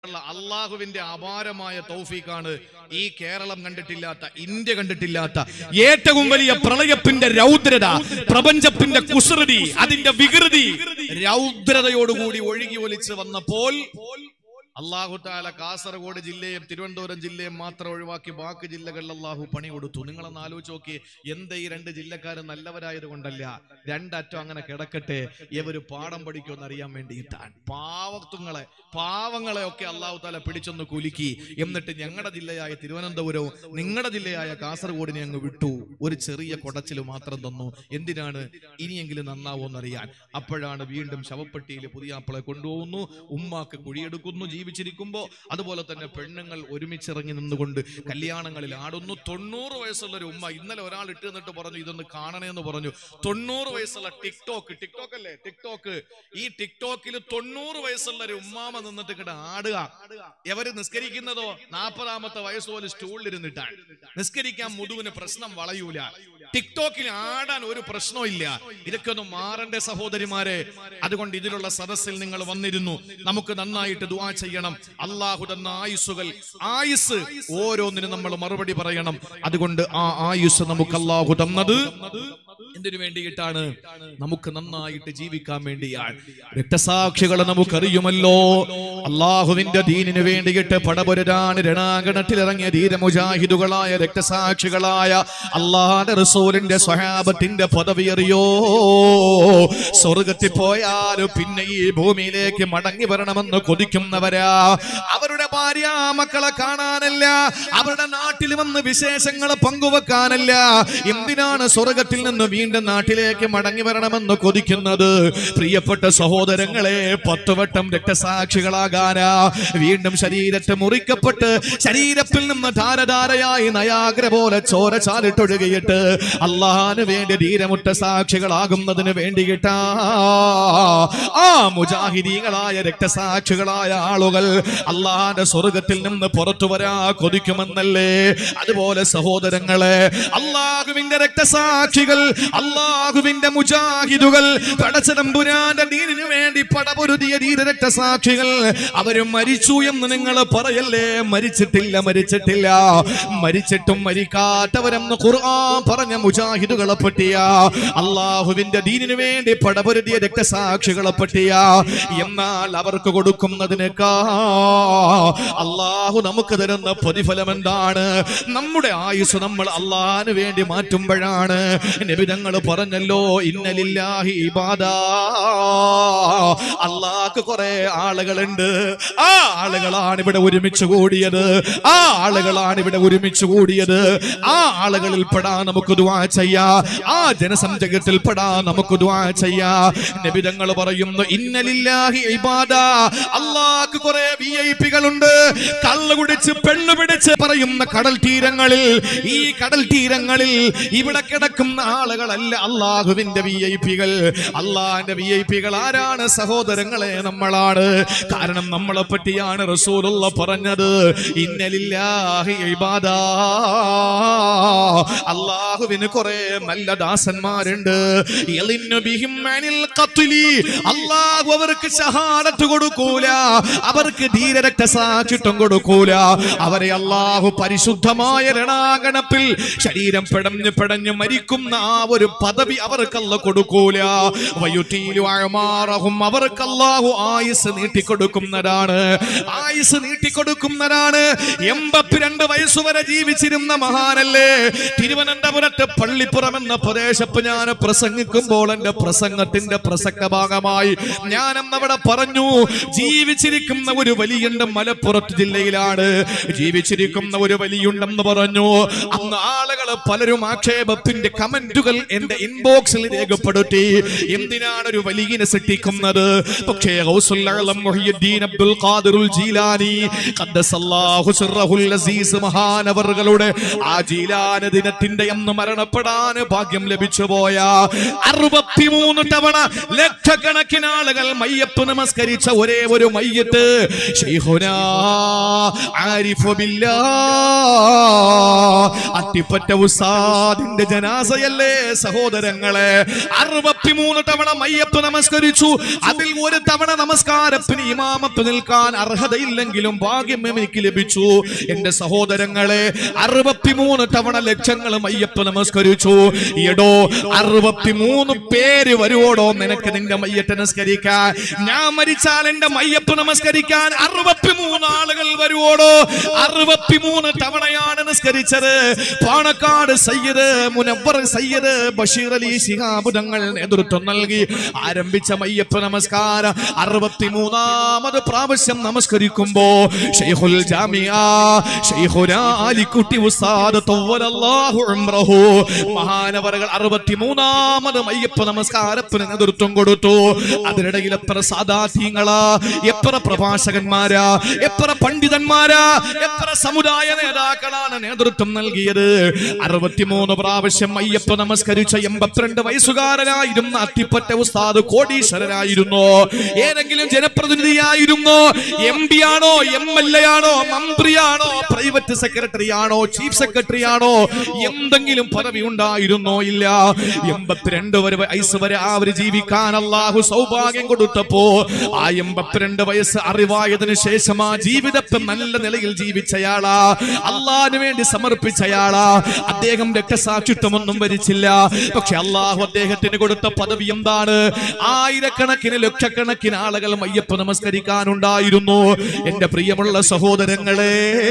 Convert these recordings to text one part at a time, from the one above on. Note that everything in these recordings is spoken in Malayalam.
അള്ളാഹുവിന്റെ അപാരമായ തൗഫീഖാണ് ഈ കേരളം കണ്ടിട്ടില്ലാത്ത ഇന്ത്യ കണ്ടിട്ടില്ലാത്ത ഏറ്റവും വലിയ പ്രളയത്തിന്റെ രൗദ്രത പ്രപഞ്ചത്തിന്റെ കുസൃതി അതിന്റെ വികൃതി രൗദ്രതയോടുകൂടി ഒഴുകി ഒലിച്ച് വന്നപ്പോൾ അള്ളാഹു താല കാസർഗോഡ് ജില്ലയും തിരുവനന്തപുരം ജില്ലയും മാത്രം ഒഴിവാക്കി ബാക്കി ജില്ലകളിൽ അള്ളാഹു പണി കൊടുത്തു നിങ്ങളൊന്ന് ആലോചിച്ച് നോക്കി എന്താ ഈ രണ്ട് ജില്ലക്കാർ നല്ലവരായത് കൊണ്ടല്ല രണ്ടറ്റം അങ്ങനെ കിടക്കട്ടെ ഇവര് പാഠം പഠിക്കുമെന്ന് അറിയാൻ വേണ്ടിയിട്ടാണ് പാവത്തുങ്ങളെ പാവങ്ങളെ ഒക്കെ അള്ളാഹു താല പിടിച്ചൊന്ന് കുലുക്കി എന്നിട്ട് ഞങ്ങളുടെ ജില്ലയായ തിരുവനന്തപുരവും നിങ്ങളുടെ ജില്ലയായ കാസർഗോഡിനെ അങ്ങ് വിട്ടു ഒരു ചെറിയ കൊടച്ചിൽ മാത്രം തന്നു എന്തിനാണ് ഇനിയെങ്കിലും നന്നാവോന്നറിയാൻ അപ്പോഴാണ് വീണ്ടും ശവപ്പെട്ടിയിൽ പുതിയാപ്പിളെ കൊണ്ടുപോകുന്നു ഉമ്മാക്ക് കുഴിയെടുക്കുന്നു ജീവിച്ചിരിക്കുമ്പോ അതുപോലെ തന്നെ പെണ്ണുങ്ങൾ ഒരുമിച്ചിറങ്ങി നിന്നുകൊണ്ട് കല്യാണങ്ങളിൽ ആടുന്നു തൊണ്ണൂറ് വയസ്സുള്ള ഒരു ഉമ്മ ഇന്നലെ ഒരാൾ ഇട്ട് നിന്നിട്ട് പറഞ്ഞു ഇതൊന്ന് കാണണേന്ന് പറഞ്ഞു തൊണ്ണൂറ് വയസ്സുള്ള ടിക്ടോക്ക് ടിക്ടോക്ക് അല്ലേ ടിക്ടോക്ക് ഈ ടിക്ടോക്കിൽ തൊണ്ണൂറ് വയസ്സുള്ള ഒരു ഉമ്മാമ നിന്നിട്ട് ഇങ്ങോട്ട് ആടുക എവര് നിസ്കരിക്കുന്നതോ നാൽപ്പതാമത്തെ വയസ്സ് പോലെ സ്റ്റൂളിലിരുന്നിട്ടാണ് നിസ്കരിക്കാൻ മുതുവിന് പ്രശ്നം വളയൂല ടിക്ടോക്കിൽ ആടാൻ ഒരു പ്രശ്നവും ഇല്ല ഇതൊക്കെ ഒന്ന് മാറണ്ടേ സഹോദരിമാരെ അതുകൊണ്ട് ഇതിലുള്ള സദസ്സിൽ നിങ്ങൾ വന്നിരുന്നു നമുക്ക് നന്നായിട്ട് ദുആ ചെയ്യണം അള്ളാഹു തന്ന ആയുസ്സുകൾ ആയുസ് ഓരോന്നിനും നമ്മൾ മറുപടി പറയണം അതുകൊണ്ട് ആ ആയുസ് നമുക്ക് അള്ളാഹു തന്നത് എന്തിനു വേണ്ടിയിട്ടാണ് നമുക്ക് നന്നായിട്ട് ജീവിക്കാൻ വേണ്ടിയാണ് രക്തസാക്ഷികളെ നമുക്കറിയുമല്ലോ അള്ളാഹുവിന്റെ ദീനിന് വേണ്ടിയിട്ട് പടപൊരുരാൻ രണാങ്കണത്തിലിറങ്ങിയ ധീരമുജാഹിദുകളായ രക്തസാക്ഷികളായ അള്ളാഹന്റെ റസൂലിന്റെ സ്വഹാബത്തിന്റെ പദവി അറിയോ സ്വർഗത്തിൽ പോയാലും പിന്നെ ഈ ഭൂമിയിലേക്ക് മടങ്ങി വരണമെന്ന് കൊതിക്കുന്നവരാ അവരുടെ ഭാര്യ മക്കളെ കാണാനല്ല അവരുടെ നാട്ടിൽ വന്ന് വിശേഷങ്ങൾ പങ്കുവെക്കാനല്ല എന്തിനാണ് സ്വർഗത്തിൽ നിന്ന് വീണ്ടും നാട്ടിലേക്ക് മടങ്ങി വരണമെന്ന് കൊതിക്കുന്നത് പ്രിയപ്പെട്ട സഹോദരങ്ങളെ പത്ത് വട്ടം രക്തസാക്ഷികളാകാനാ വീണ്ടും ശരീരത്തെ മുറിക്കപ്പെട്ട് ശരീരത്തിൽ നിന്ന് ധാരധാരയായി നയാഗ്ര പോലെ ചോര ചാലിട്ടൊഴുകിയിട്ട് അള്ളാഹാന് വേണ്ടി ധീരമുറ്റ സാക്ഷികളാകുന്നതിന് വേണ്ടിയിട്ടാ ആ മുജാഹിദീങ്ങളായ രക്തസാക്ഷികളായ ആളുകൾ അള്ളാഹാന്റെ സ്വർഗത്തിൽ നിന്ന് പുറത്തു വരാ കൊതിക്കുമെന്നല്ലേ അതുപോലെ സഹോദരങ്ങളെ അള്ളാഹുവിന്റെ രക്തസാക്ഷികൾ അള്ളാഹുവിന്റെ മുജാഹിദുകൾ പടച്ചതമ്പുരാന്റെ ദീനിനു വേണ്ടി പടപൊരുതിയ ധീര രക്തസാക്ഷികൾ അവരും മരിച്ചു എന്ന് നിങ്ങൾ പറയല്ലേ മരിച്ചിട്ടില്ല മരിച്ചിട്ടില്ല മരിച്ചിട്ടും മരിക്കാത്തവരെന്ന് ഖുർആൻ പറഞ്ഞ മുജാഹിദുകളെ പറ്റിയ അള്ളാഹുവിന്റെ ദീനിനു വേണ്ടി പടപൊരുതിയ രക്തസാക്ഷികളെ പറ്റിയ എന്നാൽ അവർക്ക് കൊടുക്കുന്നതിനേക്കാ അള്ളാഹു നമുക്ക് തരുന്ന പ്രതിഫലം എന്താണ് നമ്മുടെ ആയുസ് നമ്മൾ അള്ളാഹിന് വേണ്ടി മാറ്റുമ്പോഴാണ് നബിതങ്ങൾ പറഞ്ഞല്ലോ ഇന്നലില്ലാഹി ഇബാദാ അള്ളാഹ്ക്ക് കുറെ ആളുകളുണ്ട് ആ ആളുകളാണ് ഇവിടെ ഒരുമിച്ച് കൂടിയത് ആ ആളുകളാണ് ഇവിടെ ഒരുമിച്ച് കൂടിയത് ആ ആളുകളിൽ പെടാൻ നമുക്ക് ദുആ ചെയ്യാ ആ ജനസംചയത്തിൽ പെടാൻ നമുക്ക് ദുആ ചെയ്യാ നബിതങ്ങൾ പറയുന്നു ഇന്നലില്ലാഹി ഇബാദ അള്ളാഹ്ക്ക് കുറെ വി ഐ പികളുണ്ട് കള്ളു കുടിച്ച് പെണ്ണു പിടിച്ച് പറയുന്ന കടൽ തീരങ്ങളിൽ ഈ കടൽ തീരങ്ങളിൽ ഇവിടെ കിടക്കുന്ന ആളുകളല്ല അള്ളാഹുവിന്റെ വി ഐ പികൾ അള്ളാഹിന്റെ വി ഐ പികൾ ആരാണ് സഹോദരങ്ങളെ നമ്മളാണ് കാരണം നമ്മളെ പറ്റിയാണ് റസൂലുള്ള പറഞ്ഞത് ഇന്നലില്ലാഹി ഇബാദ അള്ളാഹുവിന് കുറെ നല്ല ദാസന്മാരുണ്ട് യളിന്നു ബിഹിം അനിൽ ഖത്ലി. അള്ളാഹു അവർക്ക് ഷഹാദത്ത് കൊടുക്കൂല അവർക്ക് ധീരരക്തസാക്ഷിത്വം കൊടുക്കൂല അവരെ അള്ളാഹു പരിശുദ്ധമായ രണാഗണത്തിൽ ശരീരം പിടഞ്ഞ് പിടഞ്ഞ് മരിക്കുന്ന ആ ഒരു പദവി അവർക്കല്ല കൊടുക്കൂല വയുറ്റീലു അഴമാറഹും അവർക്ക് അള്ളാഹു ആയുസ് നീട്ടിക്കൊടുക്കുന്നതാണ് ആയുസ് നീട്ടിക്കൊടുക്കുന്നതാണ് എൺപത്തിരണ്ട് വയസ്സ് വരെ ജീവിച്ചിരുന്ന മഹാനല്ലേ തിരുവനന്തപുരത്ത് പള്ളിപ്പുറം എന്ന പ്രദേശത്ത് ഞാൻ പ്രസംഗിക്കുമ്പോൾ എന്റെ പ്രസംഗത്തിന്റെ പ്രസക്ത ഭാഗമായി ഞാൻ അന്നവിടെ പറഞ്ഞു ജീവിച്ചിരിക്കുന്ന ഒരു വലിയുണ്ട് മലപ്പുറത്ത് ജില്ലയിലാണ് ജീവിച്ചിരിക്കുന്ന ഒരു വലിയുണ്ടെന്ന് പറഞ്ഞു അന്ന് ആളുകൾ പലരും ആക്ഷേപത്തിന്റെ കമന്റുകൾ എന്റെ ഇൻബോക്സിൽ രേഖപ്പെടുത്തി എന്തിനാണ് ഒരു വലിയനെ സൃഷ്ടിക്കുന്നത് പക്ഷേ ഗൗസുൽ അഅ്ലം മുഹിയുദ്ദീൻ അബ്ദുൽ ഖാദിറുൽ ജീലാനി ഖദ്ദസല്ലാഹു സിർറഹുൽ അസീസ് മഹാനവറുകളുടെ ആ ജീലാന ദിനത്തിന്റെ അന്ന് മരണപ്പെടാൻ ഭാഗ്യം ലഭിച്ചു പോയ അറുപത്തിമൂന്ന് തവണ ലക്ഷക്കണക്കിന് ആളുകൾ മയ്യപ്പ് നമസ്കരിച്ച ഒരേ ഒരു മയ്യത്ത് ശൈഖുനാ ആരിഫു ബില്ലാ അത്തിപ്പറ്റ ഉസ്താദിന്റെ ജനാസയല്ലേ സഹോദരങ്ങളെ അറുപത്തിമൂന്ന് തവണ മയ്യപ്പ് നമസ്കരിച്ചു അതിൽ ഒരു തവണ നമസ്കാരത്തിന് ഇമാമത്ത് നിൽക്കാൻ അർഹതയില്ലെങ്കിലും ഭാഗ്യം എനിക്ക് ലഭിച്ചു എന്റെ സഹോദരങ്ങളെ അറുപത്തിമൂന്ന് തവണ ലക്ഷങ്ങൾ മയ്യപ്പ് നമസ്കരിച്ചു എടോ അറുപത്തിമൂന്ന് പേര് വരുവോടോ നിനക്ക് നിന്റെ മയ്യത്ത് നമസ്കരിക്കാൻ ഞാൻ മരിച്ചാൽ എന്റെ മയ്യപ്പ് നമസ്കരിക്കാൻ അറുപത്തിമൂന്ന് ആളുകൾ വരുവോടോ അറുപത്തിമൂന്ന് തവണയാണ് നിസ്കരിച്ചത് പാണക്കാട് സയ്യിദ് മുനവർ സയ്യിദ് ബഷീർ അലി ശിഹാബ് തങ്ങൾ നേതൃത്വം നൽകി ആരംഭിച്ച മയ്യപ്പ നമസ്കാരം അറുപത്തിമൂന്നാമത് പ്രാവശ്യം നമസ്കരിക്കുമ്പോ ഷെയ്ഖുൽ ജാമിയ ഷെയ്ഖുനാ അലിക്കുട്ടി ഉസ്താദ് തവ്വലല്ലാഹു ഉംറഹു മഹാനവറുകൾ അറുപത്തിമൂന്നാമത് മയ്യപ്പ നമസ്കാരത്തിന് നേതൃത്വം കൊടുത്തു അതിനിടയിൽ എത്ര സാദാത്യങ്ങളാ എത്ര പ്രഭാഷകന്മാരാ എത്ര പണ്ഡിതന്മാരാ എത്ര സമുദായ നേതാക്കളാണ് നേതൃത്വം നൽകിയത് അറുപത്തിമൂന്ന് പ്രാവശ്യം അയ്യപ്പ നമസ്കരിച്ച എൺപത്തിരണ്ട് വയസ്സുകാരനായിരുന്ന അത്തിപ്പറ്റ ഉസ്താദ് കോടീശ്വരനായിരുന്നു ഏതെങ്കിലും ജനപ്രതിനിധിയായിരുന്നോ എം പി ആണോ എം എൽ എ ആണോ മന്ത്രിയാണോ പ്രൈവറ്റ് സെക്രട്ടറി ആണോ ചീഫ് സെക്രട്ടറി ആണോ എന്തെങ്കിലും പദവി ഉണ്ടായിരുന്നോ ഇല്ല എൺപത്തിരണ്ട് വരെ വയസ്സ് വരെ ആ ഒരു ജീവിക്കാൻ അള്ളാഹു സൗഭാഗ്യം കൊടുത്തപ്പോ ആ എൺപത്തിരണ്ട് വയസ്സ് അറിവായതിനു ശേഷം ആ ജീവിതത്തെ നല്ല നിലയിൽ ജീവിച്ചയാളാ അള്ളാഹിന് വേണ്ടി സമർപ്പിച്ചയാളാ അദ്ദേഹം രക്തസാക്ഷിത്വമൊന്നും വരിച്ചില്ല പക്ഷെ അള്ളാഹു അദ്ദേഹത്തിന് കൊടുത്ത പദവി എന്താണ് ആയിരക്കണക്കിന് ലക്ഷക്കണക്കിന് ആളുകൾ മയ്യപ്പ നമസ്കരിക്കാനുണ്ടായിരുന്നു എന്റെ പ്രിയമുള്ള സഹോദരങ്ങളെ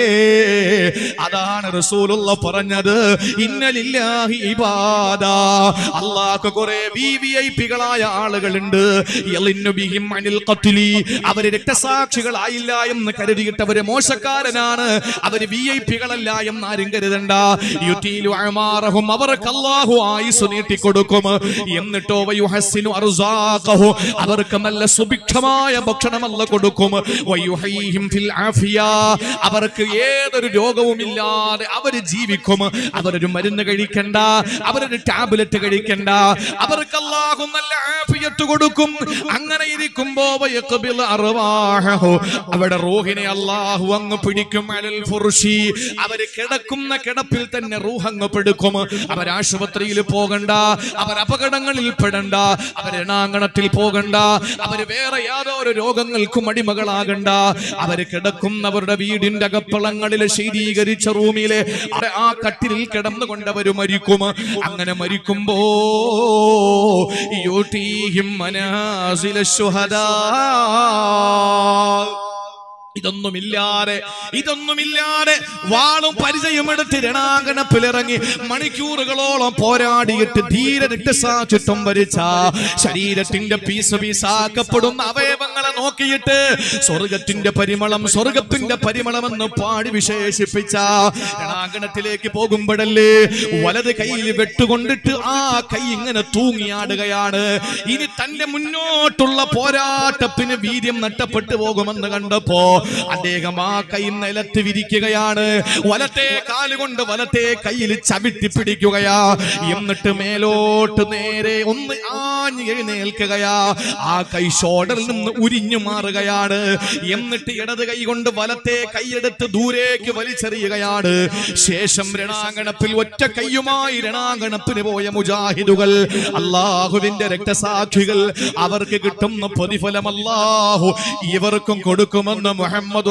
അതാണ് റസൂലുള്ള പറഞ്ഞത് ഇന്നലില്ലാഹി ഇബാദ അള്ളാഹ് കുറെ വി വി ഐ പികളായ ആളുകളുണ്ട് യളിന്നു ബിഹിം അനിൽ ഖത്ലി അവര് രക്തസാക്ഷികളായില്ല എന്ന് കരുതിയിട്ട് അവര് മോശക്കാരനാണ് അവര് വി ഐ പികളല്ല എന്ന് ആരും കരുതണ്ട യുതീലു അമാറഹും അവർക്ക് അല്ലാഹു ആയുസ് നീട്ടിക്കൊടുക്കും എന്നിട്ടോ വയുഹസ്സിനു അർസാഖഹു അവർക്ക് നല്ല സുഭിക്ഷമായ ഭക്ഷണമല്ല കൊടുക്കും വയുഹൈഹിം ഫിൽ ആഫിയ അവർക്ക് ഏതൊരു രോഗവും ഇല്ലാതെ അവര് ജീവിക്കും അവരൊരു മരുന്ന് കഴിക്കണ്ട അവരൊരു ടാബ്ലറ്റ് കഴിക്കണ്ട അവർക്ക് അല്ലാഹു നല്ല ആഫിയത്ത് കൊടുക്കും അങ്ങനെ ഇരിക്കുമ്പോ വയഖ്ബിൽ അർവാഹു അവിടെ റൂഹിനെ അല്ലാഹു അങ്ങ് പിടിക്കും അലൽ ഫുർഷി അവര് കിടക്കുന്ന കിടപ്പിൽ തന്നെ റൂഹ് അങ്ങ് പിടിക്കും അവർ ആശുപത്രിയിൽ പോകണ്ട അവർ അപകടങ്ങളിൽ പെടണ്ട അവർ എണാങ്കണത്തിൽ പോകണ്ട അവര് വേറെ യാതൊരു രോഗങ്ങൾക്കും അടിമകളാകണ്ട അവര് കിടക്കുന്നവരുടെ വീടിന്റെ അകപ്പളങ്ങളിൽ ശീതീകരിച്ച റൂമിലെ അവിടെ ആ കട്ടിലിൽ കിടന്നുകൊണ്ട് അവര് മരിക്കും അങ്ങനെ മരിക്കുമ്പോ യൂട്ടീഹിം മനാസില ശുഹദാ ഇതൊന്നുമില്ലാതെ ഇതൊന്നുമില്ലാതെ വാളും പരിചയമെടുത്ത് രണാങ്കണപ്പിലിറങ്ങി മണിക്കൂറുകളോളം പോരാടിയിട്ട് ധീര രക്തസാക്ഷിത്വം വരിച്ച ശരീരത്തിന്റെ പീസ് പീസാക്കപ്പെടുന്ന അവയവങ്ങളെ നോക്കിയിട്ട് സ്വർഗത്തിന്റെ പരിമളം സ്വർഗത്തിന്റെ പരിമളം എന്ന് പാടി വിശേഷിപ്പിച്ച രണാങ്കണത്തിലേക്ക് പോകുമ്പോഴല്ലേ വലത് കയ്യിൽ വെട്ടുകൊണ്ടിട്ട് ആ കൈ ഇങ്ങനെ തൂങ്ങിയാടുകയാണ് ഇനി തന്റെ മുന്നോട്ടുള്ള പോരാട്ടത്തിന് വീര്യം നഷ്ടപ്പെട്ടു പോകുമെന്ന് കണ്ടപ്പോ അദ്ദേഹം ആ കൈ നിലത്ത് വിരിക്കുകയാണ് വലത്തെ കാലുകൊണ്ട് വലത്തെ കയ്യിൽ ചവിട്ടി പിടിക്കുകയാ എന്നിട്ട് മേലോട്ട് നേരെ ഒന്ന് ആഞ്ഞു എഴുന്നേൽക്കുകയാ ആ കൈ ഷോൾഡറിൽ നിന്ന് ഉരിഞ്ഞു മാറുകയാണ് എന്നിട്ട് ഇടത് കൈ കൊണ്ട് വലത്തെ കൈയെടുത്ത് ദൂരേക്ക് വലിച്ചെറിയുകയാണ് ശേഷം രണാങ്കണത്തിൽ ഒറ്റ കൈയുമായി രണാങ്കണത്തിന് പോയ മുജാഹിദുകൾ അള്ളാഹുവിന്റെ രക്തസാക്ഷികൾ അവർക്ക് കിട്ടുന്ന പ്രതിഫലം അല്ലാഹു ഇവർക്കും കൊടുക്കുമെന്ന് മുഹമ്മദ്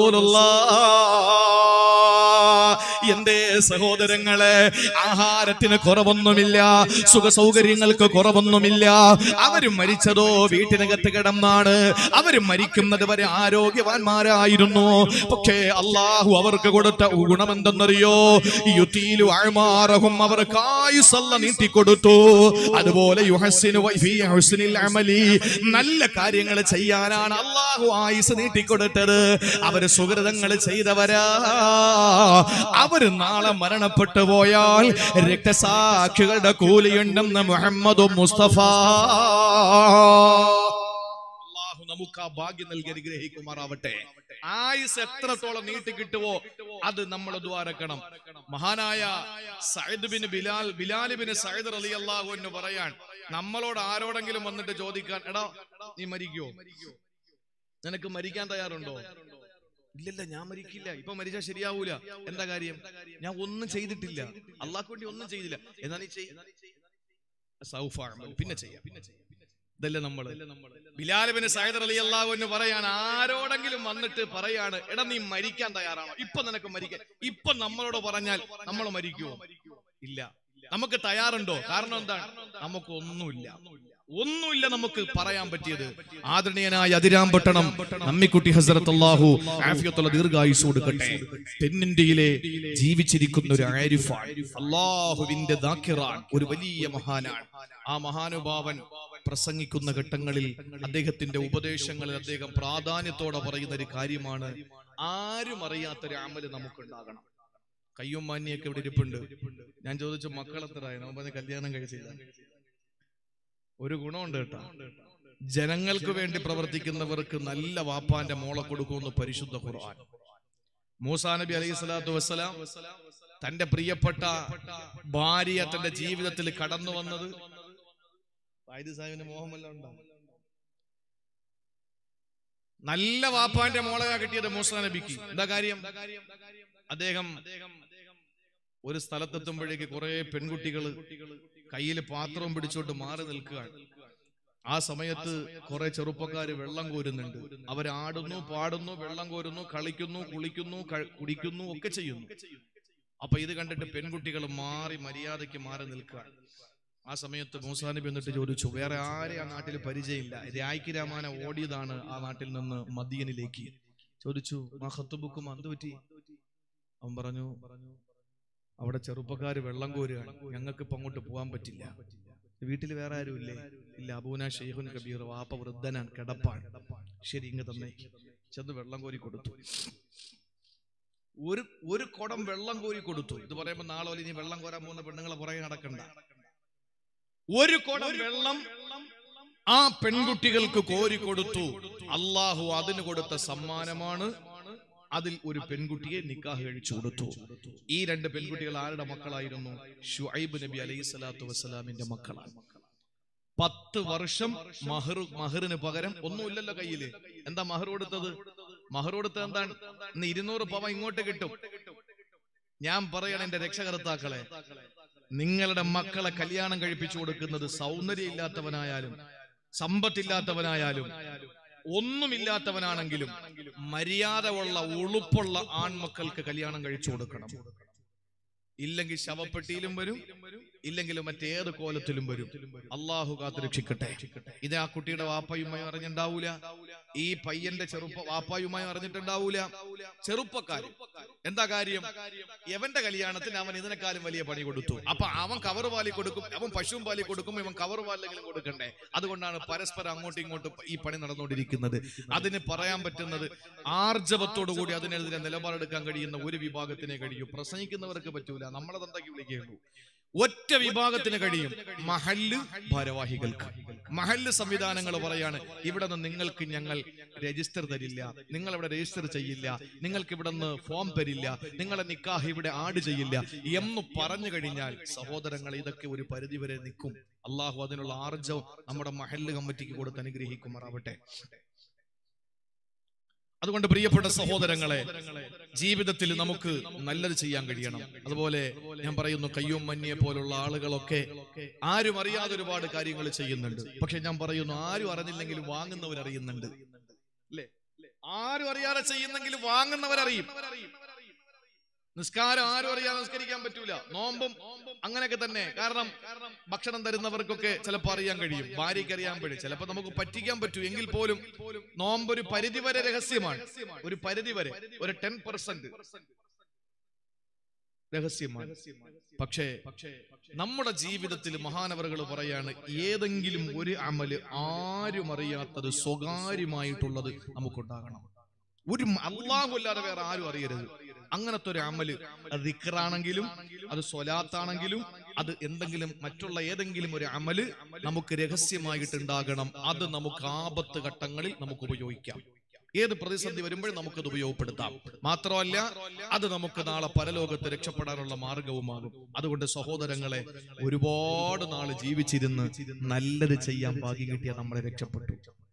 എന്തേ സഹോദരങ്ങളെ ആഹാരത്തിന് കുറവൊന്നുമില്ല സുഖ സൗകര്യങ്ങൾക്ക് കുറവൊന്നുമില്ല അവരും മരിച്ചതോ വീട്ടിനകത്ത് കിടന്നാണ് അവരും മരിക്കുന്നത് വരെ ആരോഗ്യവാന്മാരായിരുന്നു പക്ഷേ അള്ളാഹു അവർക്ക് കൊടുത്ത ഗുണമെന്തെന്നറിയോ യുത്തീലു അഴ്മാറഹും അവർക്ക് ആയുസല്ല നീട്ടിക്കൊടുത്തു അതുപോലെ യുഹസ്സിനു വൈഫി ഹുസ്നിൽ അമലി നല്ല കാര്യങ്ങൾ ചെയ്യാനാണ് അള്ളാഹു ആയുസ് നീട്ടിക്കൊടുത്തത് അവര് സുഹൃതങ്ങൾ ചെയ്തവരാ അവര് നാളെ മരണപ്പെട്ടു പോയാൽ രക്തസാക്ഷികളുടെ കൂലിയുണ്ടെന്ന് മുഹമ്മദ് മുസ്തഫ അള്ളാഹു നമുക്ക് ആ ഭാഗ്യം നൽകി അനുഗ്രഹിക്കുമാറാവട്ടെ ആയുസ് എത്രത്തോളം നീട്ടി കിട്ടുവോ അത് നമ്മൾ ദ്വാരക്കണം മഹാനായ Sayyid bin Bilal Bilal bin Sayyid Ali അള്ളാഹു എന്ന് പറയാൻ നമ്മളോട് ആരോടെങ്കിലും വന്നിട്ട് ചോദിക്കാൻ എടാ നീ മരിക്കോ നിനക്ക് മരിക്കാൻ തയ്യാറുണ്ടോ ഇല്ലല്ല ഞാൻ മരിക്കില്ല ഇപ്പൊ മരിച്ചാൽ ശരിയാവൂല എന്താ കാര്യം ഞാൻ ഒന്നും ചെയ്തിട്ടില്ല അള്ളാഹ്ക്ക് വേണ്ടി ഒന്നും ചെയ്തില്ല എന്നാ നീ ചെയ് സൗഫ അമൽ. പിന്നെ ചെയ്യാം ഇതല്ലേ നമ്മള് ബിലാലിബിന് സൈദർ അലി അള്ളാഹുവിന് പറയാണ് ആരോടെങ്കിലും വന്നിട്ട് പറയാണ് എടാ നീ മരിക്കാൻ തയ്യാറാണോ ഇപ്പൊ നിനക്ക് മരിക്കാൻ ഇപ്പൊ നമ്മളോട് പറഞ്ഞാൽ നമ്മൾ മരിക്കുമോ ഇല്ല നമുക്ക് തയ്യാറുണ്ടോ കാരണം എന്താണ് നമുക്ക് ഒന്നുമില്ല ഒന്നുമില്ല നമുക്ക് പറയാൻ പറ്റിയത് ആദരണീയനായ അതിരാമ്പട്ടണം നമ്മിക്കുട്ടി ഹസരത്ത് അള്ളാഹു ആഫിയത്തുള്ള ദീർഘായുസ് കൊടുക്കട്ടെ തെന്നിന്ത്യയിലെ ജീവിച്ചിരിക്കുന്ന ഒരു ആരിഫാൻ അള്ളാഹുവിന്റെ ദാക്കിറാൻ ഒരു വലിയ മഹാനാണ് ആ മഹാനുഭാവൻ പ്രസംഗിക്കുന്ന ഘട്ടങ്ങളിൽ അദ്ദേഹത്തിന്റെ ഉപദേശങ്ങളിൽ അദ്ദേഹം പ്രാധാന്യത്തോടെ പറയുന്ന ഒരു കാര്യമാണ് ആരും അറിയാത്തൊരു അമല് നമുക്കുണ്ടാകണം കയ്യും മാന്യൊക്കെ ഇവിടെ ഇരിപ്പുണ്ട് ഞാൻ ചോദിച്ചു മക്കൾ എത്രയായി നോമ്പ് കല്യാണം കഴിച്ചില്ല ഒരു ഗുണമുണ്ട് കേട്ടോ ജനങ്ങൾക്ക് വേണ്ടി പ്രവർത്തിക്കുന്നവർക്ക് നല്ല വാപ്പാന്റെ മോളെ കൊടുക്കുമെന്ന് പരിശുദ്ധ ഖുർആൻ മൂസാ നബി അലൈഹി സ്വലാത്തു വസ്സലാം തന്റെ പ്രിയപ്പെട്ട ഭാര്യ തന്റെ ജീവിതത്തിൽ കടന്നു വന്നത് സാഹിദ് സാഹിബിന് മോഹമല്ല ഉണ്ടോ നല്ല വാപ്പാന്റെ മോളെ കിട്ടിയത് മൂസാ നബിക്ക് എന്താ കാര്യം അദ്ദേഹം ഒരു സ്ഥലത്തെത്തുമ്പോഴേക്ക് കുറെ പെൺകുട്ടികൾ കയ്യിൽ പാത്രവും പിടിച്ചോണ്ട് മാറി നിൽക്കുകയാണ് ആ സമയത്ത് കുറെ ചെറുപ്പക്കാര് വെള്ളം കോരുന്നുണ്ട് അവരാടുന്നു പാടുന്നു വെള്ളം കോരുന്നു കളിക്കുന്നു കുളിക്കുന്നു ക- കുടിക്കുന്നു ഒക്കെ ചെയ്യുന്നു അപ്പൊ ഇത് കണ്ടിട്ട് പെൺകുട്ടികൾ മാറി മര്യാദയ്ക്ക് മാറി നിൽക്കുകയാണ് ആ സമയത്ത് മൂസാ നബി എന്നിട്ട് ചോദിച്ചു വേറെ ആരെ ആ നാട്ടിൽ പരിചയമില്ല രായ്ക്ക് രാമാന ഓടിയതാണ് ആ നാട്ടിൽ നിന്ന് മദിയനിലേക്ക് ചോദിച്ചു മഹത്തുബുക്കും എന്ത് പറ്റി അവൻ പറഞ്ഞു അവിടെ ചെറുപ്പക്കാര് വെള്ളം കോരുകയാണ് ഞങ്ങൾക്ക് ഇപ്പൊ അങ്ങോട്ട് പോകാൻ പറ്റില്ല വീട്ടിൽ വേറെ ആരും ഇല്ലേ ഇല്ല അബൂന ഷെയ്ഖുൻ കബീർ വാപ്പ വൃദ്ധനാണ് കിടപ്പാണ് ശരി ഇങ്ങ് തന്നെ ചെന്ന് വെള്ളം കോരി കൊടുത്തു ഒരു ഒരു കുടം വെള്ളം കോരി കൊടുത്തു ഇത് പറയുമ്പോ നാളെ പോലെ ഇനി വെള്ളം കോരാൻ പോകുന്ന പെണ്ണുങ്ങളെ പുറകെ നടക്കണ്ട ഒരു കുടം വെള്ളം ആ പെൺകുട്ടികൾക്ക് കോരി കൊടുത്തു അള്ളാഹു അതിന് കൊടുത്ത സമ്മാനമാണ് അതിൽ ഒരു പെൺകുട്ടിയെ നിക്കാഹ് കഴിച്ചു കൊടുത്തു ഈ രണ്ട് പെൺകുട്ടികൾ ആരുടെ മക്കളായിരുന്നു ഷുഐബ് നബി അലൈഹി സ്വലാത്തു വസ്സലാമിന്റെ മക്കളാണ് പത്ത് വർഷം മഹർ മഹറിന് പകരം ഒന്നുമില്ലല്ലോ കയ്യില് എന്താ മഹർ കൊടുത്തത് മഹർ കൊടുത്തത് എന്താണ് ഇന്ന് ഇരുന്നൂറ് പവ ഇങ്ങോട്ട് കിട്ടും ഞാൻ പറയണം എന്റെ രക്ഷകർത്താക്കളെ നിങ്ങളുടെ മക്കളെ കല്യാണം കഴിപ്പിച്ചു കൊടുക്കുന്നത് സൗന്ദര്യം ഇല്ലാത്തവനായാലും സമ്പത്തില്ലാത്തവനായാലും ഒന്നുമില്ലാത്തവനാണെങ്കിലും മര്യാദ ഉള്ള ഉളുപ്പുള്ള ആൺമക്കൾക്ക് കല്യാണം കഴിച്ചു കൊടുക്കണം ഇല്ലെങ്കിൽ ശവപ്പെട്ടിയിലും വരും ഇല്ലെങ്കിൽ മറ്റേത് കോലത്തിലും വരും അള്ളാഹു കാത്തുരക്ഷിക്കട്ടെ ഇത് ആ കുട്ടിയുടെ വാപ്പയുമായി അറിഞ്ഞിട്ടുണ്ടാവൂല ഈ പയ്യന്റെ ചെറുപ്പ വാപ്പായുമായി അറിഞ്ഞിട്ടുണ്ടാവൂല ചെറുപ്പക്കാർ എന്താ കാര്യം എവന്റെ കല്യാണത്തിന് അവൻ ഇതിനെക്കാളും വലിയ പണി കൊടുത്തു അപ്പൊ അവൻ കവർ പാലി കൊടുക്കും അവൻ പശുവും പാലി കൊടുക്കും ഇവൻ കവർ പാലെങ്കിലും കൊടുക്കണ്ടേ അതുകൊണ്ടാണ് പരസ്പരം അങ്ങോട്ടും ഇങ്ങോട്ടും ഈ പണി നടന്നുകൊണ്ടിരിക്കുന്നത് അതിന് പറയാൻ പറ്റുന്നത് ആർജവത്തോടു കൂടി അതിനെതിരെ നിലപാടെടുക്കാൻ കഴിയുന്ന ഒരു വിഭാഗത്തിനെ കഴിയും പ്രസംഗിക്കുന്നവർക്ക് പറ്റൂല നമ്മളെ തന്തയ്ക്ക് വിളിക്കുകയുള്ളൂ ഒറ്റ വിഭാഗത്തിന് കഴിയും മഹല്ല് ഭാരവാഹികൾക്ക് മഹല്ല് സംവിധാനങ്ങൾ പറയാണ് ഇവിടെ നിന്ന് നിങ്ങൾക്ക് ഞങ്ങൾ രജിസ്റ്റർ തരില്ല നിങ്ങൾ ഇവിടെ രജിസ്റ്റർ ചെയ്യില്ല നിങ്ങൾക്ക് ഇവിടെ നിന്ന് ഫോം തരില്ല നിങ്ങളെ നിക്കാഹ് ഇവിടെ ആഡ് ചെയ്യില്ല എന്ന് പറഞ്ഞു കഴിഞ്ഞാൽ സഹോദരങ്ങൾ ഇതൊക്കെ ഒരു പരിധി വരെ നിൽക്കും അള്ളാഹു അതിനുള്ള ആർജവം നമ്മുടെ മഹല്ല് കമ്മിറ്റിക്ക് കൊടുത്ത് അനുഗ്രഹിക്കുമാറാവട്ടെ അതുകൊണ്ട് പ്രിയപ്പെട്ട സഹോദരങ്ങളെ ജീവിതത്തിൽ നമുക്ക് നല്ലത് ചെയ്യാൻ കഴിയണം അതുപോലെ ഞാൻ പറയുന്നു കയ്യും മഞ്ഞയെ പോലുള്ള ആളുകളൊക്കെ ആരും അറിയാതെ ഒരുപാട് കാര്യങ്ങൾ ചെയ്യുന്നുണ്ട് പക്ഷെ ഞാൻ പറയുന്നു ആരും അറിഞ്ഞില്ലെങ്കിൽ വാങ്ങുന്നവർ അറിയുന്നുണ്ട് അല്ലേ ആരും അറിയാതെ ചെയ്യുന്നെങ്കിൽ വാങ്ങുന്നവരറിയും നിസ്കാരം ആരും അറിയാതെ നിസ്കരിക്കാൻ പറ്റൂല നോമ്പും അങ്ങനെയൊക്കെ തന്നെ കാരണം ഭക്ഷണം തരുന്നവർക്കൊക്കെ ചിലപ്പോൾ അറിയാൻ കഴിയും ഭാര്യയ്ക്ക് അറിയാൻ കഴിയും ചിലപ്പോൾ നമുക്ക് പറ്റിക്കാൻ പറ്റൂ എങ്കിൽ പോലും നോമ്പ് ഒരു പരിധി വരെ രഹസ്യമാണ് ഒരു പരിധി വരെ ഒരു ടെൻ പെർസെന്റ് രഹസ്യമാണ് പക്ഷേ നമ്മുടെ ജീവിതത്തിൽ മഹാനവറുകൾ പറയാണ് ഏതെങ്കിലും ഒരു അമല് ആരും അറിയാത്തത് സ്വകാര്യമായിട്ടുള്ളത് നമുക്കുണ്ടാകണം ഒരു അള്ളാഹു അല്ലാതെ വേറെ ആരും അറിയരുത് അങ്ങനത്തെ ഒരു അമല് അത് ദിക്റാണെങ്കിലും അത് സ്വലാത്താണെങ്കിലും അത് എന്തെങ്കിലും മറ്റുള്ള ഏതെങ്കിലും ഒരു അമല് നമുക്ക് രഹസ്യമായിട്ട് ഉണ്ടാകണം അത് നമുക്ക് ആപത്ത് ഘട്ടങ്ങളിൽ നമുക്ക് ഉപയോഗിക്കാം ഏത് പ്രതിസന്ധി വരുമ്പോഴും നമുക്കത് ഉപയോഗപ്പെടുത്താം മാത്രമല്ല അത് നമുക്ക് നാളെ പരലോകത്ത് രക്ഷപ്പെടാനുള്ള മാർഗവുമാകും അതുകൊണ്ട് സഹോദരങ്ങളെ ഒരുപാട് നാള് ജീവിച്ചിരുന്ന് നല്ലത് ചെയ്യാൻ ഭാഗ്യം കിട്ടിയാൽ നമ്മളെ രക്ഷപ്പെട്ടു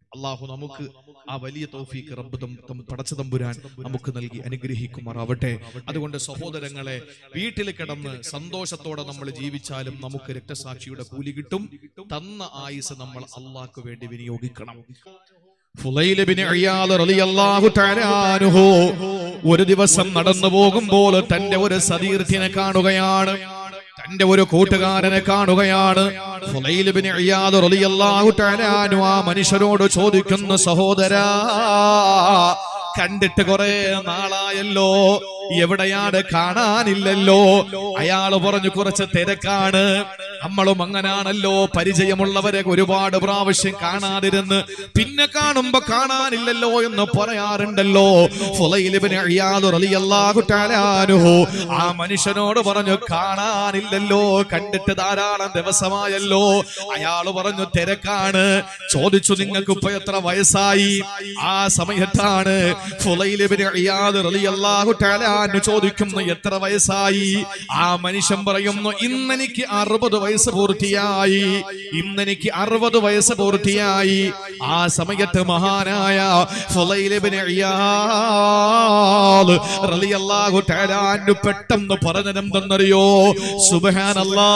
അള്ളാഹു നമുക്ക് ആ വലിയ തൗഫീക്ക് റബ്ബ് തം- തം- പടച്ച തമ്പുരാൻ നമുക്ക് നൽകി അനുഗ്രഹിക്കുമാറാവട്ടെ അതുകൊണ്ട് സഹോദരങ്ങളെ വീട്ടിൽ കിടന്ന് സന്തോഷത്തോടെ നമ്മൾ ജീവിച്ചാലും നമുക്ക് രക്തസാക്ഷിയുടെ കൂലി കിട്ടും തന്ന ആയുസ് നമ്മൾ അള്ളാഹ്ക്ക് വേണ്ടി വിനിയോഗിക്കണം ഫുലൈൽ ബിൻ ഇയാദ് റളിയല്ലാഹു തആല അൻഹു ഒരു ദിവസം നടന്നു പോകുമ്പോൾ തന്റെ ഒരു സതീർത്ഥ്യനെ കാണുകയാണ് തന്റെ ഒരു കൂട്ടുകാരനെ കാണുകയാണ് ഫുലൈൽ ബിൻ ഇയാദ് റളിയല്ലാഹു തആല അൻഹു ആ മനുഷ്യരോട് ചോദിക്കുന്നു സഹോദരാ കണ്ടിട്ട് കുറെ നാളായല്ലോ എവിടെയാണ് കാണാനില്ലല്ലോ അയാള് പറഞ്ഞു കുറച്ച് തിരക്കാണ് നമ്മളും അങ്ങനാണല്ലോ പരിചയമുള്ളവരെ ഒരുപാട് പ്രാവശ്യം കാണാതിരുന്ന് പിന്നെ കാണുമ്പോ കാണാനില്ലല്ലോ എന്ന് പറയാറുണ്ടല്ലോ ഫുലൈൽ ഇബ്നു ഇയാദ് റളിയല്ലാഹു തആല അൻഹു ആ മനുഷ്യനോട് പറഞ്ഞു കാണാനില്ലല്ലോ കണ്ടിട്ട് ധാരാളം ദിവസമായല്ലോ അയാള് പറഞ്ഞു തിരക്കാണ് ചോദിച്ചു നിങ്ങൾക്ക് ഇപ്പൊ എത്ര വയസ്സായി ആ സമയത്താണ് ഫുലൈൽ ഇബ്നു ഇയാദ് റളിയല്ലാഹു തആല അൻഹു ചോദിക്കുന്നു എത്ര വയസ്സായി ആ മനുഷ്യൻ പറയുന്നു ഇന്നെനിക്ക് അറുപത് വയസ്സ് പൂർത്തിയായി ഇന്നെനിക്ക് അറുപത് വയസ്സ് പൂർത്തിയായി ആ സമയത്ത് മഹാനായ ഫുലൈൽ ഇബ്നു ഇയാദ് റളിയല്ലാഹു തആല അൻഹു പെട്ടെന്ന് പറഞ്ഞതെന്തെന്നറിയോ സുബ്ഹാനല്ലാ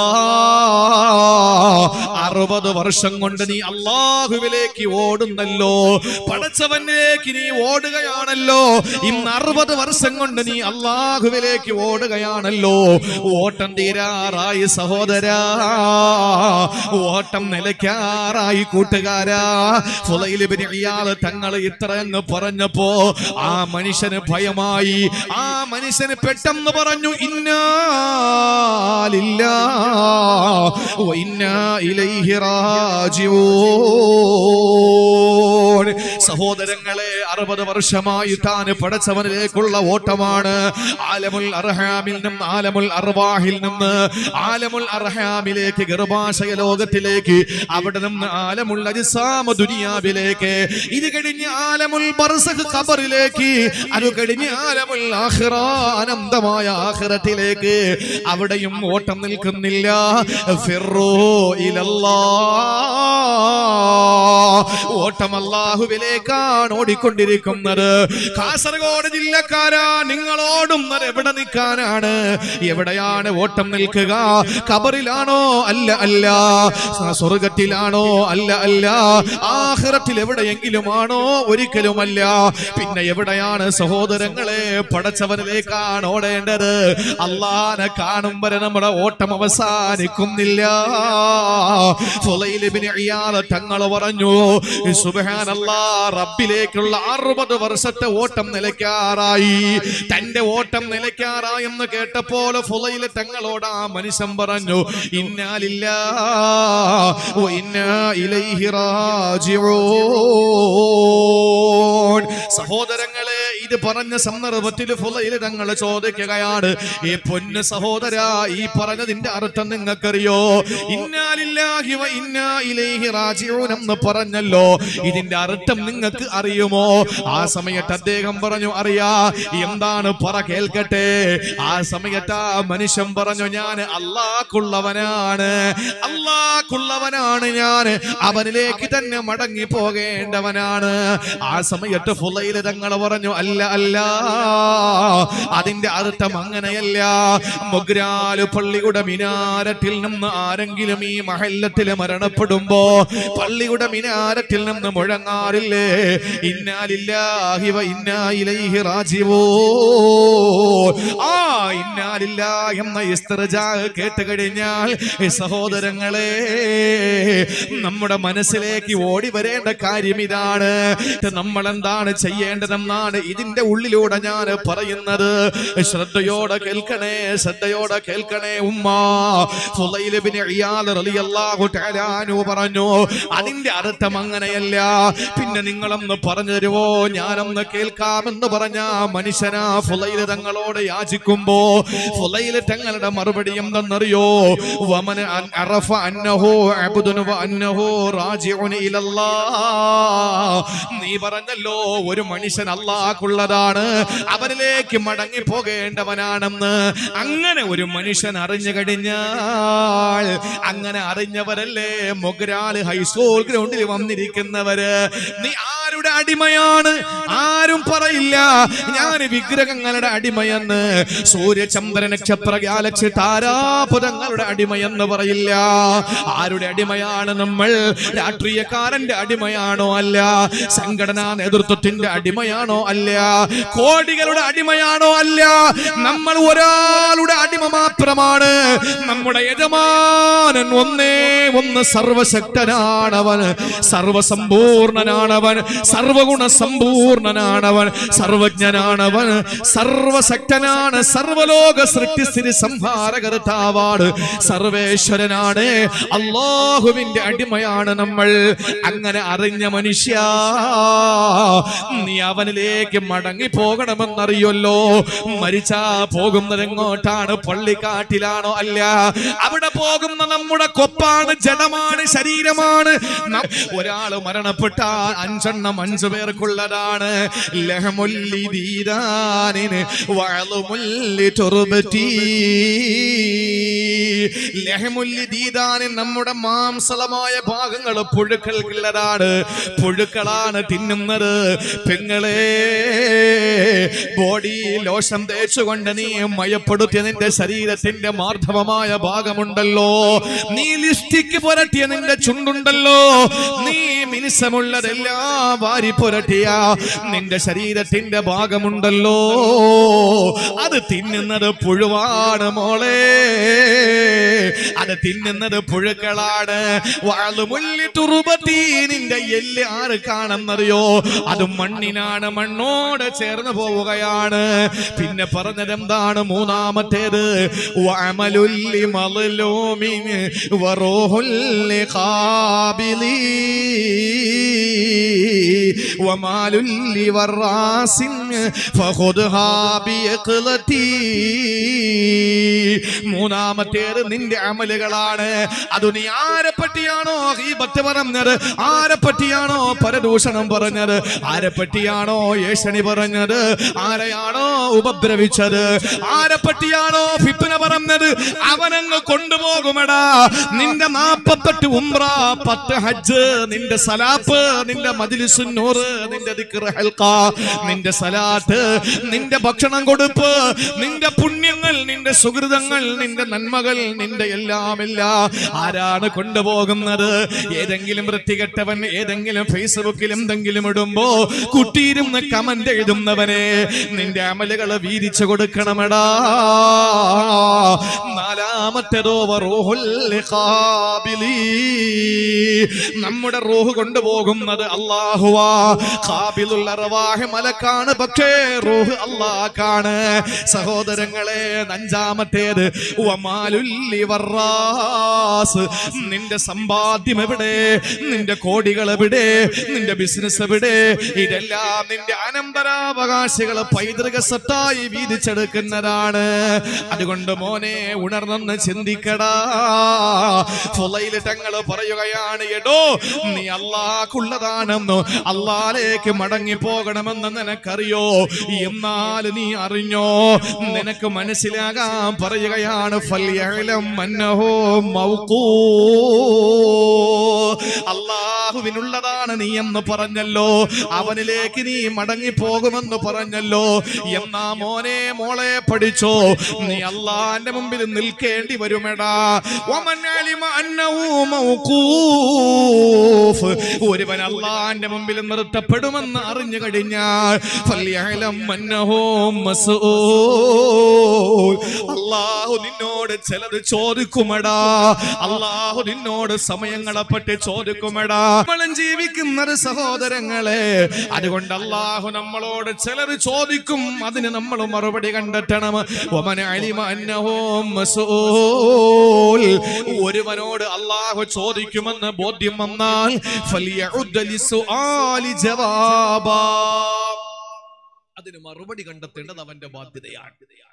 അറുപത് വർഷം കൊണ്ട് നീ അള്ളാഹുവിലേക്ക് ഓടുന്നല്ലോ പടച്ചവനിലേക്ക് നീ ഓടുകയാണല്ലോ ഇന്ന് അറുപത് വർഷം കൊണ്ട് നീ അള്ളാഹുവിലേക്ക് ഓടുകയാണല്ലോ ഓട്ടം തീരാറായി സഹോദരാ ഓട്ടം നിലയ്ക്കാറായി കൂട്ടുകാരാ ഫുലൈലിബിന് ഇയാള് തങ്ങൾ ഇത്ര അങ്ങ് പറഞ്ഞപ്പോ ആ മനുഷ്യന് ഭയമായി ആ മനുഷ്യന് പെട്ടെന്ന് പറഞ്ഞു ഇന്നാലില്ല ഇന്നാ ഇലൈഹി റാജിഊൻ സഹോദരങ്ങളെ അറുപത് വർഷമായി താൻ പടച്ചവനിലേക്കുള്ള ഓട്ടമാണ് ആലമുൽ അർഹാമിൽ നിന്ന് ആലമുൽ അർവാഹിൽ നിന്ന് ആലമുൽ അർഹാമിലേക്ക് ഗർഭാശയ ലോകത്തിലേക്ക് അവിടെ നിന്ന് ആലമുൽ അജിസാമ ദുനിയാവിലേക്ക് ഇത് കഴിഞ്ഞ് ആലമുൽ ബർസഖ് ഖബറിലേക്ക് അത് കഴിഞ്ഞ് ആലമുൽ ആഖിറ അനന്തമായ ആഖിറത്തിലേക്ക് അവിടെയും ഓട്ടം നിൽക്കുന്നില്ല ഫിറോ ഇലല്ലാ ഓട്ടം അല്ലാഹുവിലേക്കാണ് ഓടിക്കൊണ്ടിരിക്കുന്നത് കാസർഗോഡ് ജില്ലക്കാരാ നിങ്ങൾ ഓടുന്നത് എവിടെ നിൽക്കാനാണ് എവിടെയാണ് ഓട്ടം നിൽക്കുക കബറിലാണോ അല്ല അല്ല സ്വർഗത്തിലാണോ അല്ല അല്ല ആഹ്റത്തിൽ എവിടെയെങ്കിലും ആണോ ഒരിക്കലുമല്ല പിന്നെ എവിടെയാണ് സഹോദരങ്ങളെ പടച്ചവനിലേക്കാണ് ഓടേണ്ടത് അള്ളാനെ കാണും വരെ നമ്മുടെ ഓട്ടം അവസാനിക്കുന്നില്ല ഫുലൈൽ ഇബ്നു ഇയാദ് തങ്ങൾ പറഞ്ഞു സുബ്ഹാനല്ലാ റബ്ബിലേക്കുള്ള അറുപത് വർഷത്തെ ഓട്ടം നിലയ്ക്കാറായി തന്റെ ഓട്ടം നിലയ്ക്കാറായി എന്ന് കേട്ടപ്പോൾ ഫുലൈൽ തങ്ങളോട് ആ മനുഷ്യൻ പറഞ്ഞു ഇന്നാലില്ല ഇന്നാ ഇലൈഹി റാജിഊൻ സഹോദരങ്ങളെ ഇത് പറഞ്ഞ സന്ദർഭത്തിൽ ഫുലൈൽ തങ്ങൾ ചോദിക്കുകയാണ് ഈ പൊന്ന് സഹോദര ഈ പറഞ്ഞതിന്റെ അർത്ഥം നിങ്ങൾക്കറിയോ ഇന്നാലില്ലാഹി വ ഇന്നാ ഇലൈഹി റാജിഊൻ എന്ന് പറഞ്ഞല്ലോ ഇതിന്റെ അർത്ഥം നിങ്ങൾക്ക് അറിയുമോ ആ സമയത്ത് അദ്ദേഹം പറഞ്ഞു അറിയാ എന്താണ് പറ കേൾക്കട്ടെ ആ സമയത്ത് ആ മനുഷ്യൻ പറഞ്ഞു ഞാൻ അള്ളാഹ്ക്കുള്ളവനാണ് അള്ളാഹ്ക്കുള്ളവനാണ് ഞാൻ അവനിലേക്ക് തന്നെ മടങ്ങി പോകേണ്ടവനാണ് ആ സമയത്ത് ഫുലൈൽ തങ്ങൾ പറഞ്ഞു അല്ല അല്ല അതിന്റെ അർത്ഥം അങ്ങനെയല്ല മൊഗ്രാല് പള്ളിയുടെ മിനാരത്തിൽ നിന്ന് ആരെങ്കിലും ഈ മഹല്ലത്തിൽ മരണപ്പെടുമ്പോ പള്ളിയുടെ മിനാരത്തിൽ നിന്ന് മുഴങ്ങാറില്ലേ ഇന്നാലില്ലാഹി വ ഇന്നാ ഇലൈഹി റാജിവോ ആ ഇന്നാലില്ല എന്ന ഇസ്തർജാ കേട്ട് കഴിഞ്ഞാൽ ഈ സഹോദരങ്ങളെ നമ്മുടെ മനസ്സിലേക്ക് ഓടി വരേണ്ട കാര്യം ഇതാണ് നമ്മൾ എന്താണ് ചെയ്യേണ്ടതെന്നാണ് ഇതിന്റെ ഉള്ളിലൂടെ ഞാൻ പറയുന്നത് ശ്രദ്ധയോടെ കേൾക്കണേ ശ്രദ്ധയോടെ കേൾക്കണേ ഉമ്മ ഫുലൈൽ ഇബ്നു ഇയാദ് റളിയല്ലാഹു തആല അൻഹു പറഞ്ഞു അതിന്റെ അർത്ഥം അങ്ങനെയല്ല പിന്നെ നിങ്ങളൊന്ന് പറഞ്ഞു തരുവോ ഞാനൊന്ന് കേൾക്കാമെന്ന് പറഞ്ഞ ആ മനുഷ്യനാ ഫുലൈൽ തങ്ങളോട് യാചിക്കുമ്പോ ഫുലൈൽ തങ്ങളുടെ മറുപടി എന്തെന്നറിയോ വമന അൻ അറഫ അന്നഹു അബ്ദുൻ വ അന്നഹു റാജിഉൻ ഇലല്ലാഹ് നീ പറഞ്ഞല്ലോ ഒരു മനുഷ്യൻ അള്ളാഹ്ക്കുള്ള അള്ളാഹുക്കുള്ളതാണ് അവരിലേക്ക് മടങ്ങി പോകേണ്ടവനാണെന്ന് അങ്ങനെ ഒരു മനുഷ്യൻ അറിഞ്ഞു കഴിഞ്ഞാൽ അങ്ങനെ അറിഞ്ഞവരല്ലേ മൊഗ്രാല് ഹൈസ്കൂൾ ഗ്രൗണ്ടിൽ വന്നിരിക്കുന്നവര് നീ ആരുടെ അടിമയാണ് ആരും പറയില്ല ഞാൻ വിഗ്രഹങ്ങളുടെ അടിമയെന്ന് സൂര്യചന്ദ്ര നക്ഷത്ര ഗാലക്സി താരാപുരങ്ങളുടെ അടിമയെന്ന് പറയില്ല ആരുടെ അടിമയാണ് നമ്മൾ രാഷ്ട്രീയക്കാരന്റെ അടിമയാണോ അല്ല സംഘടനാ നേതൃത്വത്തിന്റെ അടിമയാണോ അല്ല കോടികളുടെ അടിമയാണോ അല്ല നമ്മൾ ഒരാളുടെ അടിമ മാത്രമാണ് നമ്മുടെ യജമാനൻ ഒന്നേ ഒന്ന് സർവശക്തനാണവൻ സർവസമ്പൂർണനാണവൻ സർവഗുണ സമ്പൂർണനാണവൻ സർവജ്ഞനാണവൻ സർവശക്തനാണ് സർവലോക സൃഷ്ടിസ്ഥിതി സംഹാരകർത്താവാണ് സർവേശ്വരനാണ് അള്ളാഹുവിന്റെ അടിമയാണ് നമ്മൾ അങ്ങനെ അറിഞ്ഞ മനുഷ്യ നീ അവനിലേക്ക് മടങ്ങി പോകണമെന്നറിയല്ലോ മരിച്ചാ പോകുന്നത് എങ്ങോട്ടാണ് പള്ളിക്കാട്ടിലാണോ അല്ല അവിടെ പോകുന്ന നമ്മുടെ കൊപ്പാണ് ജഡമാണ് ശരീരമാണ് നം- ഒരാള് മരണപ്പെട്ടാൽ അഞ്ചെണ്ണം അഞ്ചു പേർക്കുള്ളതാണ് ലഹമുല്ലി ദീദാനിന് വഅളുമുല്ലി തുർബത്തി ലഹമുല്ലി ദീദാനിൻ നമ്മുടെ മാംസളമായ ഭാഗങ്ങൾ പുഴുക്കൾക്കുള്ളതാണ് പുഴുക്കളാണ് തിന്നുന്നത് പെങ്ങളെ ബോഡി ലോഷം തേച്ചുകൊണ്ട് നീ മയപ്പെടുത്തിയ നിന്റെ ശരീരത്തിന്റെ മാർദ്ധവമായ ഭാഗമുണ്ടല്ലോ നീ ലിസ്റ്റിക്ക് പുരട്ടിയ നിന്റെ ചുണ്ടുണ്ടല്ലോ നീ മിനുസമുള്ളതെല്ലാം വാരി പുരട്ടിയ നിന്റെ ശരീരത്തിന്റെ ഭാഗമുണ്ടല്ലോ അത് തിന്നുന്നത് പുഴുവാണ് മോളെ അത് തിന്നുന്നത് പുഴുക്കളാണ് വാളുമുല്ലി തുറുപത്തി നിന്റെ എല്ല് ആര് കാണുന്നറിയോ അത് മണ്ണിനാണ് മണ്ണോട് ചേർന്ന് പോവുകയാണ് പിന്നെ പറഞ്ഞത് എന്താണ് മൂന്നാമത്തേത് വഅമലുല്ലി മളലൂമിൻ വറൂഹുല്ലി ഖാബിലി വമാലുല്ലി വറാസിൻ ഫഖുദ്ഹാ ബിയഖ്ലതി മൂന്നാമത്തേത് നിന്റെ അമലുകളാണ് അത് നീ ആരെ പറ്റിയാണോ ഈ ഭക്തി പറഞ്ഞത് ആരെ പറ്റിയാണോ പരദൂഷണം പറഞ്ഞത് ആരെ പറ്റിയാണോ ഏഷണി പറഞ്ഞത് ആരെയാണോ ഉപദ്രവിച്ചത് ആരെ പറ്റിയാണോ ഫിപ്പിന പറഞ്ഞത് അവനങ്ങ് കൊണ്ടുപോകുമെടാ നിന്റെ നാപ്പത്തെട്ട് ഉംറ പത്ത് ഹജ്ജ് നിന്റെ സലാപ്പ് നിന്റെ മജിലിസുന്നൂറ് നിന്റെ ദിക്ർ ഹൽക്ക നിന്റെ സലാത്ത് നിന്റെ ഭക്ഷണം കൊടുപ്പ് നിന്റെ പുണ്യങ്ങൾ നിന്റെ സുഹൃതങ്ങൾ നിന്റെ നന്മകൾ നിന്റെ എല്ലാം എല്ലാം ആരാണ് കൊണ്ടുപോകുന്നത് ഏതെങ്കിലും വൃത്തികെട്ടവൻ ഏതെങ്കിലും ഫേസ്ബുക്കിൽ എന്തെങ്കിലും ഇടുമ്പോ കുട്ടിയിരുന്ന് കമന്റ് എഴുതുന്നവനെ നിന്റെ അമലുകൾ വീതിച്ചു കൊടുക്കണമെടാ നാലാമത്തേതോ റൂഹുൽ ഖാബിലി. നമ്മുടെ റൂഹ് കൊണ്ടുപോകുന്നത് അള്ളാഹുവാ ഖാബിലുൽ അർവാഹ് മലക്കാണ് പക്ഷേ റൂഹ് അള്ളാഹ്ക്കാണ് സഹോദരങ്ങളെ അഞ്ചാമത്തേത് വമാലുല്ലി വറാസ് നിന്റെ സമ്പാദ്യം എവിടെ നിന്റെ കോടികൾ എവിടെ നിന്റെ ബിസിനസ് എവിടെ ഇതെല്ലാം നിന്റെ അനന്തരാവകാശികൾ പൈതൃക സ്വത്തായി വീതിച്ചെടുക്കുന്നതാണ് അതുകൊണ്ട് മോനെ ഉണർന്നെന്ന് ചിന്തിക്കടാ ഫുലൈല് തങ്ങൾ പറയുകയാണ് എടോ നീ അള്ളാഹ്ക്കുള്ളതാണെന്നോ അള്ളാലേക്ക് മടങ്ങി പോകണമെന്ന് നിനക്കറിയോ എന്നാൽ നീ അറിഞ്ഞോ നിനക്ക് മനസ്സിലാകാൻ പറയുകയാണ് ഫല്യഅലം അന്നഹു മൗഖൂ അള്ളാഹുവിനുള്ളതാണ് നീ എന്ന് പറഞ്ഞല്ലോ അവനിലേക്ക് നീ മടങ്ങി പോകുമെന്ന് പറഞ്ഞല്ലോ എന്നാ മോനെ മോളെ പഠിച്ചോ നീ അള്ളാന്റെ മുമ്പിൽ നിൽക്കേണ്ടി വരുമെടാ വമൻ അലിമ അന്നഹു മൗഖൂഫ് ഒരുവൻ അള്ളാന്റെ മുമ്പിൽ നിർത്തപ്പെടുമെന്ന് അറിഞ്ഞു കഴിഞ്ഞാൽ ഫല്യഅലം അന്നഹു മസ്ഊൽ അള്ളാഹു നിന്നോട് ചിലത് ചോദിക്കുമടാ അള്ളാഹു നിന്നോട് സമയങ്ങളെ പറ്റി ചോദിക്കുമടാ നമ്മളും ജീവിക്കുന്നത് സഹോദരങ്ങളെ അതുകൊണ്ട് അള്ളാഹു നമ്മളോട് ചിലർ ചോദിക്കും അതിന് നമ്മൾ മറുപടി കണ്ടെത്തണം ഒമന അലിമ അന്നഹു മസ്ഊൽ ഒരുവനോട് അള്ളാഹു ചോദിക്കുമെന്ന് ബോധ്യം വന്നാൽ ഫലിയഉദ്ദ ലിസുആലി ജവാബാ അതിന് മറുപടി കണ്ടെത്തേണ്ടത് അവന്റെ ബാധ്യതയാണ്